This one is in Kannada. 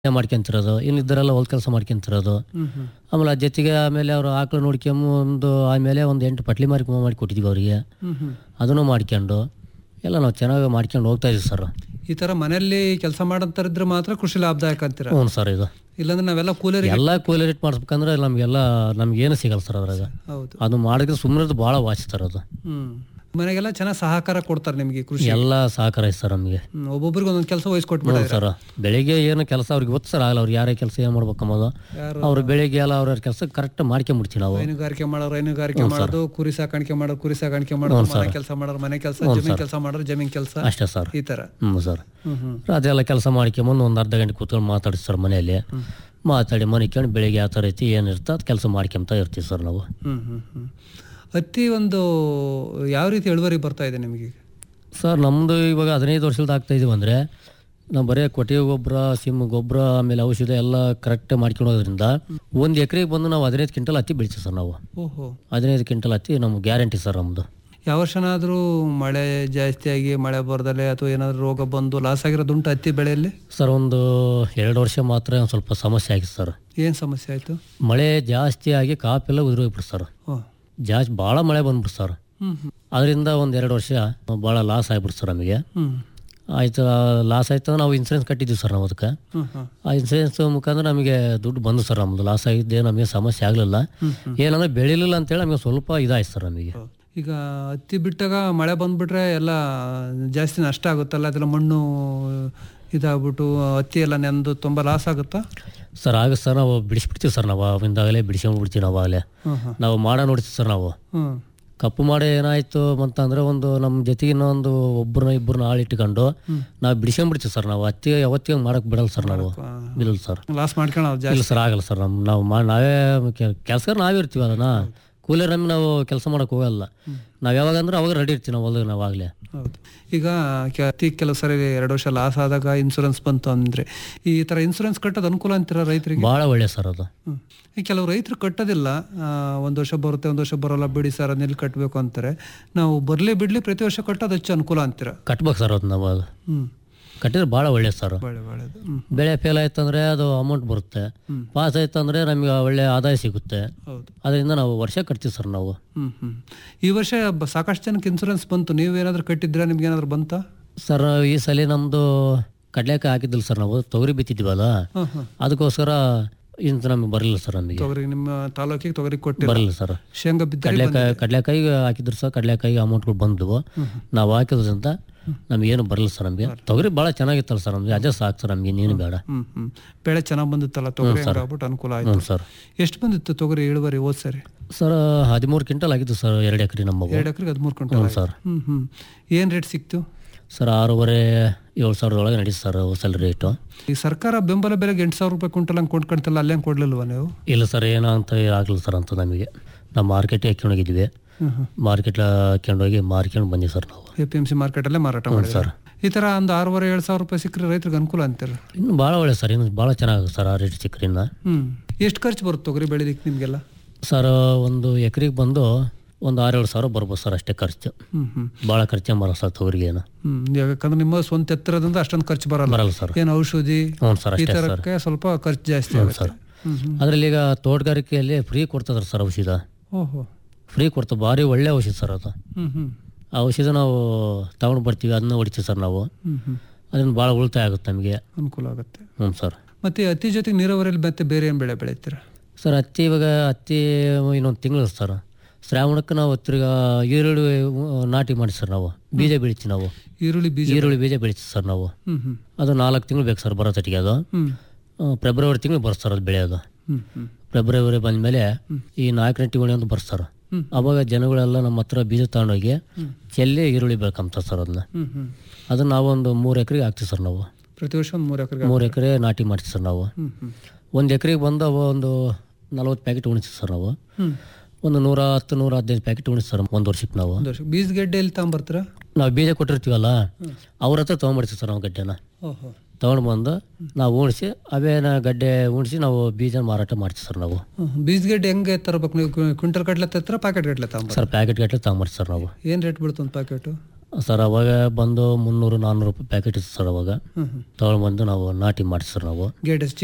ಮಾಡ್ಕೊಂತಿರೋದು ಇನ್ನಿದ್ದರೆಲ್ಲ ಹೊಲ ಕೆಲಸ ಮಾಡ್ಕೊಂತಿರೋದು ಹ್ಮ್ ಹ್ಮ್ ಆಮೇಲೆ ಅದ್ ಜೊತೆಗೆ ಆಮೇಲೆ ಅವರು ಆಕಳು ನೋಡ್ಕೊಂಬಂದು ಆಮೇಲೆ ಒಂದು ಎಂಟು ಪಟ್ಲಿ ಮಾರಿ ಮಾಡಿ ಕೊಟ್ಟಿದ್ವಿ ಅವರಿಗೆ ಹ್ಮ್ ಹ್ಮ್ ಅದನ್ನು ಮಾಡ್ಕೊಂಡು ಎಲ್ಲ ನಾವು ಚೆನ್ನಾಗಿ ಮಾಡ್ಕೊಂಡು ಹೋಗ್ತಾ ಇದೀವಿ ಸರ್ ಈ ತರ ಮನೆಯಲ್ಲಿ ಕೆಲಸ ಮಾಡಂತರಿದ್ರೆ ಮಾತ್ರ ಕೃಷಿ ಲಾಭದಾಯಕ ಅಂತೀರ ಹ್ಞೂ ಸರ್ ಇದು ಇಲ್ಲಾಂದ್ರೆ ನಾವೆಲ್ಲ ಕೂಲರಿಗೆ ಎಲ್ಲ ಕೂಲಿ ರೇಟ್ ಮಾಡಿಸ್ಬೇಕಂದ್ರೆ ನಮಗೆಲ್ಲ ನಮ್ಗೇನು ಸಿಗಲ್ಲ ಸರ್ ಅದ್ರಾಗ ಹೌದು ಅದು ಮಾಡಿದ್ರೆ ಸುಮ್ಮನೆ ಭಾಳ ವಾಸಿ ಸರ್ ಅದು ಹ್ಮ್ ಮನೆಗೆಲ್ಲ ಚೆನ್ನಾಗಿ ಸಹಕಾರ ಕೊಡ್ತಾರೆ ನಿಮಗೆ ಕೃಷಿ ಎಲ್ಲ ಸಹಕಾರ ಐತೆ ಸರ್ ನಮಗೆ ಹ್ಮ್, ಒಬ್ಬೊಬ್ರಿಗೆ ಒಂದೊಂದು ಕೆಲಸ ವಹಿಸ್ಕೊಟ್ಬಿಡ ಹ್ಞೂ ಸರ್ ಬೆಳಿಗ್ಗೆ ಏನು ಕೆಲಸ ಅವ್ರಿಗೆ ಗೊತ್ತು ಸರ್ ಆಗಲ್ಲ ಅವ್ರು ಯಾರೇ ಕೆಲಸ ಏನು ಮಾಡ್ಬೇಕು ಅನ್ನೋದು ಯಾರು ಅವ್ರು ಬೆಳಿಗ್ಗೆ ಎಲ್ಲ ಅವ್ರ ಕೆಲಸ ಕರೆಕ್ಟ್ ಮಾಡ್ಕೊಂಬಿಡ್ತೀವಿ ನಾವು ಹೈನುಗಾರಿಕೆ ಮಾಡೋರು ಹೈನುಗಾರಿಕೆ ಮಾಡೋದು ಕುರಿ ಸಾಕಾಣಿಕೆ ಮಾಡೋರು ಕುರಿ ಸಾಕಾಣಿಕೆ ಮಾಡೋರು ಮನೆ ಕೆಲಸ ಮಾಡೋರು ಮನೆ ಕೆಲಸ ಜಮೀನ್ ಕೆಲಸ ಮಾಡೋರು ಜಮೀನ್ ಕೆಲಸ ಅಷ್ಟೇ ಸರ್ ಈ ತರ ಹ್ಞೂ ಸರ್ ಹ್ಮ್ ಹ್ಮ್ ಅದೆಲ್ಲ ಕೆಲಸ ಮಾಡ್ಕೊಂಬಂದು ಒಂದು ಅರ್ಧ ಗಂಟೆ ಕೂತ್ಕೊಂಡು ಮಾತಾಡಿ ಸರ್ ಮನೆಯಲ್ಲಿ ಮಾತಾಡಿ ಮನಿಕೊಂಡು ಬೆಳಿಗ್ಗೆ ಯಾವ ಥರ ಐತಿ ಏನಿರುತ್ತೆ ಅದು ಕೆಲಸ ಮಾಡ್ಕೊಂತ ಇರ್ತೀವಿ ಸರ್ ನಾವು ಹ್ಮ್ ಹ್ಮ್ ಹ್ಮ್ ಹತ್ತಿ ಒಂದು ಯಾವ ರೀತಿ ಇಳುವರಿ ಬರ್ತಾ ಇದೆ ನಿಮಗೆ ಸರ್ ನಮ್ಮದು ಇವಾಗ ಹದಿನೈದು ವರ್ಷದ ಆಗ್ತಾ ಇದೀವಿ ಅಂದರೆ ನಾವು ಬರೀ ಕೊಟ್ಟಿಗೆ ಗೊಬ್ಬರ ಸಿಮ್ ಗೊಬ್ಬರ ಆಮೇಲೆ ಔಷಧ ಎಲ್ಲ ಕರೆಕ್ಟ್ ಮಾಡ್ಕೊಳೋದ್ರಿಂದ ಒಂದು ಎಕರೆಗೆ ಬಂದು ನಾವು ಹದಿನೈದು ಕ್ವಿಂಟಲ್ ಹತ್ತಿ ಬೆಳಿತೀವಿ ಸರ್ ನಾವು ಓಹೋ ಹದಿನೈದು ಕ್ವಿಂಟಲ್ ಹತ್ತಿ ನಮ್ಗೆ ಗ್ಯಾರಂಟಿ ಸರ್ ನಮ್ಮದು ಯಾವ ವರ್ಷನಾದ್ರೂ ಮಳೆ ಜಾಸ್ತಿ ಆಗಿ ಮಳೆ ಬರ್ದಲೆ ಅಥವಾ ಏನಾದ್ರು ರೋಗ ಬಂದು ಲಾಸ್ ಆಗಿರೋದುಂಟು ಹತ್ತಿ ಬೆಳೆಯಲ್ಲಿ ಸರ್ ಒಂದು ಎರಡು ವರ್ಷ ಮಾತ್ರ ಒಂದ್ ಸ್ವಲ್ಪ ಸಮಸ್ಯೆ ಆಗಿತ್ತು ಸರ್ ಏನ್ ಸಮಸ್ಯೆ ಆಯ್ತು ಮಳೆ ಜಾಸ್ತಿ ಆಗಿ ಕಾಪೆಲ್ಲ ಉದುರೋಗ್ಬಿಡ್ತು ಸರ್ ಓ ಜಾಸ್ತಿ ಭಾಳ ಮಳೆ ಬಂದ್ಬಿಡ್ತು ಸರ್ ಹ್ಮ್ ಹ್ಮ್ ಅದರಿಂದ ಒಂದು ಎರಡು ವರ್ಷ ಭಾಳ ಲಾಸ್ ಆಗ್ಬಿಡ್ತು ಸರ್ ನಮಗೆ ಹ್ಮ್ ಆಯ್ತು ಲಾಸ್ ಆಯ್ತು ನಾವು ಇನ್ಸೂರೆನ್ಸ್ ಕಟ್ಟಿದ್ದೀವಿ ಸರ್ ನಾವು ಅದಕ್ಕೆ ಹ್ಮ್ ಹ್ಮ್ ಆ ಇನ್ಸೂರೆನ್ಸ್ ಮುಖಾಂತರ ನಮಗೆ ದುಡ್ಡು ಬಂದು ಸರ್ ನಮ್ಮದು ಲಾಸ್ ಆಗಿದ್ದೆ ನಮಗೆ ಸಮಸ್ಯೆ ಆಗಲಿಲ್ಲ ಏನಂದ್ರೆ ಬೆಳಿಲಿಲ್ಲ ಅಂತೇಳಿ ನಮಗೆ ಸ್ವಲ್ಪ ಇದಾಯ್ತು ಸರ್ ನಮಗೆ ಈಗ ಹತ್ತಿ ಬಿಟ್ಟಾಗ ಮಳೆ ಬಂದ್ಬಿಟ್ರೆ ಎಲ್ಲ ಜಾಸ್ತಿ ನಷ್ಟ ಆಗುತ್ತಲ್ಲ ಅದೆಲ್ಲ ಮಣ್ಣು ಇದಾಗ್ಬಿಟ್ಟು ಹತ್ತಿ ಎಲ್ಲ ನೆಂದು ತುಂಬಾ ಲಾಸ್ ಆಗುತ್ತಾ ಸರ್ ಆಗ ಸರ್ ನಾವು ಬಿಡಿಸ್ಬಿಡ್ತೀವಿ ಸರ್ ನಾವು ಅವಾಗಿಂದಾಗಲೇ ಬಿಡಿಸ್ಕೊಂಡ್ಬಿಡ್ತೀವಿ ನಾವು ಆಗಲೇ ಹ್ಮ್ ಹ್ಮ್ ನಾವು ಮಾಡ ನೋಡ್ತೀವಿ ಸರ್ ನಾವು ಹ್ಮ್ ಕಪ್ಪು ಮಾಡಿ ಏನಾಯ್ತು ಅಂತಂದ್ರೆ ಒಂದು ನಮ್ಮ ಜೊತೆಗೆ ಇನ್ನೊಂದು ಒಬ್ಬರನ್ನ ಇಬ್ಬರನ್ನ ಆಳು ಇಟ್ಕೊಂಡು ನಾವು ಬಿಡಿಸ್ಕೊಂಡ್ಬಿಡ್ತೀವಿ ಸರ್ ನಾವು ಹತ್ತಿ ಯಾವತ್ತಿಗೆ ಮಾಡಕ್ ಬಿಡಲ್ಲ ಸರ್ ನಾವು ಇಲ್ಲ ಸರ್ ಲಾಸ್ ಮಾಡ್ಕೊಳ್ಳೋದು ಜಾಸ್ತಿ ಇಲ್ಲ ಸರ್ ಆಗಲ್ಲ ಸರ್ ನಮ್ಮ ನಾವು ಮಾ ನಾವೇ ಕೆಲಸ ನಾವೇ ಇರ್ತೀವಿ ಅದನ್ನ ಕೂಲರ್ ನಮಗೆ ನಾವು ಕೆಲಸ ಮಾಡಕ್ ಹೋಗಲ್ಲ ನಾವು ಯಾವಾಗ ಅಂದ್ರೆ ಅವಾಗ ರೆಡಿ ಇರ್ತೀವಿ ನಾವು ಹೊಲದಾಗ ನಾವು ಆಗಲೇ ಹೌದು ಈಗ ಕೆ- ಹತ್ತಿ ಕೆಲವು ಸರಿ ಎರಡು ವರ್ಷ ಲಾಸ್ ಆದಾಗ ಇನ್ಸೂರೆನ್ಸ್ ಬಂತು ಅಂದ್ರೆ ಈ ತರ ಇನ್ಸೂರೆನ್ಸ್ ಕಟ್ಟೋದು ಅನುಕೂಲ ಅಂತೀರ ರೈತರಿಗೆ ಭಾಳ ಒಳ್ಳೆ ಸರ್ ಅದು ಹ್ಮ್. ಈ ಕೆಲವು ರೈತರು ಕಟ್ಟೋದಿಲ್ಲ ಆ, ಒಂದ್ ವರ್ಷ ಬರುತ್ತೆ ಒಂದ್ ವರ್ಷ ಬರೋಲ್ಲ ಬಿಡಿ ಸರ್ ಅದನ್ನೆಲ್ಲಿ ಕಟ್ಟಬೇಕು ಅಂತಾರೆ ನಾವು ಬರ್ಲಿ ಬಿಡ್ಲಿ ಪ್ರತಿ ವರ್ಷ ಕಟ್ಟೋದು ಹೆಚ್ಚು ಅನುಕೂಲ ಅಂತೀರ ಕಟ್ಬೇಕು ಸರ್ ಅದು ನಾವು ಅದು ಹ್ಮ್ ಕಟ್ಟಿದ್ರೆ ಭಾಳ ಒಳ್ಳೆ ಸರ್ ಒಳ್ಳೆ ಒಳ್ಳೇದು ಹ್ಮ್ ಬೆಳೆ ಫೇಲ್ ಆಯ್ತಂದ್ರೆ ಅದು ಅಮೌಂಟ್ ಬರುತ್ತೆ ಪಾಸ್ ಆಯ್ತಂದ್ರೆ ನಮಗೆ ಒಳ್ಳೆ ಆದಾಯ ಸಿಗುತ್ತೆ ಹೌದು ಅದರಿಂದ ನಾವು ವರ್ಷ ಕಟ್ತೀವಿ ಸರ್ ನಾವು ಹ್ಮ್ ಹ್ಮ್ ಈ ವರ್ಷ ಬ- ಸಾಕಷ್ಟು ಜನಕ್ಕೆ ಇನ್ಸೂರೆನ್ಸ್ ಬಂತು ನೀವೇನಾದ್ರೂ ಕಟ್ಟಿದ್ರೆ ನಿಮ್ಗೆ ಏನಾದ್ರು ಬಂತಾ ಸರ್ ಈ ಸಲ ನಮ್ಮದು ಕಡ್ಲೆಕಾಯಿ ಹಾಕಿದ್ದಿಲ್ಲ ಸರ್ ನಾವು ತೊಗರಿ ಬಿತ್ತಿದ್ವಲ್ಲ ಹಾಂ ಹಾಂ ಅದಕ್ಕೋಸ್ಕರ ಇಂತ ನಮಗೆ ಬರಲಿಲ್ಲ ಸರ್ ನಮಗೆ ತೊಗರಿ ನಿಮ್ಮ ತಾಲೂಕಿಗೆ ತೊಗರಿ ಕೊಟ್ಟಿಲ್ಲ ಬರಲಿಲ್ಲ ಸರ್ ಶೇಂಗಾ ಬಿದ್ದರೆ ಕಡ್ಲೆಕಾಯಿ ಕಡ್ಲೆಕಾಯಿ ಹಾಕಿದ್ರು ಸರ್ ಕಡ್ಲೆಕಾಯಿ ಅಮೌಂಟ್ಗಳು ಬಂದವು ನಾವು ಹಾಕಿದ್ರಿಂದ ನಮಗೇನು ಬರಲಿಲ್ಲ ಸರ್ ನಮಗೆ ತೊಗರಿ ಭಾಳ ಚೆನ್ನಾಗಿತ್ತಲ್ಲ ಸರ್ ನಮಗೆ ಅದೇ ಸಾಕು ಸರ್ ನಮಗೆ ಇನ್ನೇನು ಬೇಡ ಹ್ಮ್ ಹ್ಮ್ ಬೆಳೆ ಚೆನ್ನಾಗಿ ಬಂದಿತ್ತಲ್ಲ ತೊಗರಿ ಆಗ್ಬಿಟ್ಟು ಅನುಕೂಲ ಆಯ್ತು ಹ್ಞೂ ಸರ್ ಎಷ್ಟು ಬಂದಿತ್ತು ತೊಗರಿ ಇಳುವರಿ ಹೋದ್ ಸರಿ ಸರ್ ಹದಿಮೂರು ಕ್ವಿಂಟಲ್ ಆಗಿತ್ತು ಸರ್ ಎರಡು ಎಕರೆ ನಮ್ಮವು ಎರಡು ಎಕರೆಗೆ ಹದಿಮೂರು ಕ್ವಿಂಟಲ್ ಹ್ಞೂ ಸರ್ ಹ್ಮ್ ಹ್ಮ್ ಏನ್ ರೇಟ್ ಸಿಕ್ತು ಸರ್ ಆರೂವರೆ ಏಳು ಸಾವಿರದೊಳಗೆ ನಡೀತು ಸರ್ ಹೊಸಲ್ ರೇಟು ಈ ಸರ್ಕಾರ ಬೆಂಬಲ ಬೆಲೆಗೆ ಎಂಟು ಸಾವಿರ ರೂಪಾಯಿ ಕ್ವಿಂಟಲ್ ಹಂಗೆ ಕೊಂಡ್ಕೊಂತಲ್ಲ ಅಲ್ಲೇನು ಕೊಡ್ಲಿಲ್ವಾ ನೀವು ಇಲ್ಲ ಸರ್ ಏನೋ ಅಂತ ಆಗಲಿಲ್ಲ ಸರ್ ಅಂತ ನಮಗೆ ನಾವು ಮಾರ್ಕೆಟಿಗೆ ಹಾಕ್ಕೊಂಡೋಗಿದ್ವಿ ಹ್ಮ್ ಹ್ಮ್ ಮಾರ್ಕೆಟ್ ಹಾಕ್ಕೊಂಡೋಗಿ ಮಾರ್ಕೊಂಡು ಬಂದ್ವಿ ಸರ್ ನಾವು ಎ ಪಿ ಎಂ ಸಿ ಮಾರ್ಕೆಟಲ್ಲೇ ಮಾರಾಟ ಮಾಡಿ ಸರ್ ಈ ತರ ಒಂದು ಆರೂವರೆ ಏಳು ಸಾವಿರ ರೂಪಾಯಿ ಸಿಕ್ಕರೆ ರೈತರಿಗೆ ಅನುಕೂಲ ಅಂತೀರ ಇನ್ನು ಭಾಳ ಒಳ್ಳೆ ಸರ್ ಇನ್ನು ಭಾಳ ಚೆನ್ನಾಗುತ್ತೆ ಸರ್ ಆ ರೇಟ್ ಚಿಕ್ಕರಿಂದ ಹ್ಮ್ ಎಷ್ಟು ಖರ್ಚು ಬರುತ್ತೆ ತೊಗರಿ ಬೆಳೆದಿಕ್ಕೆ ನಿಮಗೆಲ್ಲ ಸರ್ ಒಂದು ಎಕರೆಗೆ ಬಂದು ಒಂದು ಆರೇಳು ಸಾವಿರ ಬರ್ಬೋದು ಸರ್ ಅಷ್ಟೇ ಖರ್ಚು ಹ್ಮ್ ಹ್ಮ್ ಭಾಳ ಖರ್ಚೇ ಬರಲ್ಲ ಸರ್ ತೊಗರಿಗೆ ಏನು ಹ್ಮ್ ಯಾಕಂದ್ರೆ ನಿಮ್ಮ ಸ್ವಂತ ಎತ್ತರದಿಂದ ಅಷ್ಟೊಂದು ಖರ್ಚು ಬರಲ್ಲ ಬರಲ್ಲ ಸರ್ ಏನು ಔಷಧಿ ಹ್ಞೂ ಸರ್ ಈ ಅಷ್ಟೇ ಸರ್ ತರಕ್ಕೆ ಸ್ವಲ್ಪ ಖರ್ಚು ಜಾಸ್ತಿ ಆಗುತ್ತೆ ಸರ್ ಹ್ಮ್ ಹ್ಮ್ ಅದರಲ್ಲಿ ಈಗ ತೋಟಗಾರಿಕೆಯಲ್ಲಿ ಫ್ರೀ ಕೊಡ್ತದ್ರ ಸರ್ ಔಷಧ ಓಹೋ ಫ್ರೀ ಕೊಡ್ತಾರೆ ಭಾರಿ ಒಳ್ಳೆ ಔಷಧ ಸರ್ ಅದು ಹ್ಮ್ ಹ್ಮ್ ಆ ಔಷಧ ನಾವು ತಗೊಂಡು ಬರ್ತೀವಿ ಅದನ್ನ ಹೊಡಿತೀವಿ ಸರ್ ನಾವು ಹ್ಮ್ ಹ್ಮ್ ಅದರಿಂದ ಭಾಳ ಉಳಿತಾಯ ಆಗುತ್ತೆ ನಮಗೆ ಅನುಕೂಲ ಆಗುತ್ತೆ ಹ್ಞೂ ಸರ್ ಮತ್ತೆ ಹತ್ತಿ ಜೊತೆಗೆ ನೀರಾವರಿಯಲ್ಲಿ ಮತ್ತೆ ಬೇರೆ ಏನು ಬೆಳೆ ಬೆಳಿತೀರಾ ಸರ್ ಹತ್ತಿ ಇವಾಗ ಹತ್ತಿ ಇನ್ನೊಂದು ತಿಂಗಳು ಸರ್ ಶ್ರಾವಣಕ್ಕೆ ನಾವು ತಿರ್ಗಾ ಈರುಳ್ಳಿ ನಾಟಿ ಮಾಡಿ ಸರ್ ನಾವು ಬೀಜ ಬೆಳಿತೀವಿ ನಾವು ಈರುಳ್ಳಿ ಬೀಜ ಈರುಳ್ಳಿ ಬೀಜ ಬೆಳಿತೀವಿ ಸರ್ ನಾವು ಹ್ಮ್ ಹ್ಮ್ ಅದು ನಾಲ್ಕು ತಿಂಗಳು ಬೇಕು ಸರ್ ಬರೋ ತಟ್ಟಿಗೆ ಅದು ಹ್ಮ್ ಆ, ಫೆಬ್ರವರಿ ತಿಂಗಳು ಬರುತ್ತೆ ಸರ್ ಅದು ಬೆಳೆಯೋದು ಹ್ಮ್ ಹ್ಮ್ ಫೆಬ್ರವರಿ ಬಂದಮೇಲೆ ಈ ನಾಲ್ಕನೇ ತಿಂಗಳು ಅಂತ ಬರ್ತಾರೆ ಹ್ಮ್. ಅವಾಗ ಜನಗಳೆಲ್ಲ ನಮ್ಮ ಹತ್ರ ಬೀಜ ತಗೊಂಡೋಗಿ ಚೆಲ್ಲಿ ಈರುಳ್ಳಿ ಬೆಳ್ಕೊಂತಾರೆ ಸರ್ ಅದನ್ನ ಹ್ಮ್ ಹ್ಮ್ ಅದನ್ನ ನಾವೊಂದು ಮೂರು ಎಕರೆಗೆ ಹಾಕ್ತೀವಿ ಸರ್ ನಾವು ಪ್ರತಿ ವರ್ಷ ಒಂದು ಮೂರು ಎಕರೆಗೆ ಮೂರು ಎಕರೆ ನಾಟಿ ಮಾಡ್ತೀವಿ ಸರ್ ನಾವು ಹ್ಮ್ ಹ್ಮ್ ಒಂದು ಎಕರೆಗೆ ಬಂದು ಅವು ಒಂದು ನಲ್ವತ್ತು ಪ್ಯಾಕೆಟ್ ಉಣಿಸ್ತೀವಿ ಸರ್ ನಾವು ಹ್ಮ್ ಒಂದು ನೂರ ಹತ್ತು ನೂರ ಹದಿನೈದು ಪ್ಯಾಕೆಟ್ ಉಣಿಸ್ತೀವಿ ಸರ್ ಒಂದು ವರ್ಷಕ್ಕೆ ನಾವು ಒಂದು ವರ್ಷ ಬೀಜ ಗೆಡ್ಡೆ ಎಲ್ಲಿ ತಗೊಂಬರ್ತೀರಾ ನಾವು ಬೀಜ ಕೊಟ್ಟಿರ್ತೀವಲ್ಲ ಅವ್ರ ಹತ್ರ ತೊಗೊಂಬಿಡ್ತೀವಿ ಸರ್ ನಾವು ಗಡ್ಡೆನ ಓಹೋ ತೊಗೊಂಡು ಬಂದು ನಾವು ಉಣಿಸಿ ಅವೇನ ಗಡ್ಡೆ ಉಣಿಸಿ ನಾವು ಬೀಜ ಮಾರಾಟ ಮಾಡ್ತೀವಿ ಸರ್ ನಾವು ಬೀಜ ಗೆಡ್ಡೆ ಹೆಂಗೆ ತರಬೇಕು ನೀವು ಕ್ವಿಂಟಲ್ ಗಟ್ಲೆ ತರ್ತೀರಾ ಪ್ಯಾಕೆಟ್ ಗಟ್ಲೆ ತಗೊಂಬರ್ ಸರ್ ಪ್ಯಾಕೆಟ್ ಗಟ್ಟಲೆ ತೊಗೊಂಬರ್ತೀವಿ ಸರ್ ನಾವು ಏನು ರೇಟ್ ಬೀಳುತ್ತೆ ಒಂದು ಪ್ಯಾಕೆಟು ಸರ್ ಅವಾಗ ಬಂದು ಮುನ್ನೂರು ನಾನ್ನೂರು ರೂಪಾಯಿ ಪ್ಯಾಕೆಟ್ ಇತ್ತು ಸರ್ ಅವಾಗ ಹ್ಮ್ ಹ್ಮ್ ತಗೊಂಡ್ಬಂದು ನಾವು ನಾಟಿ ಮಾಡಿ ಸರ್ ನಾವು ಗೇಟ್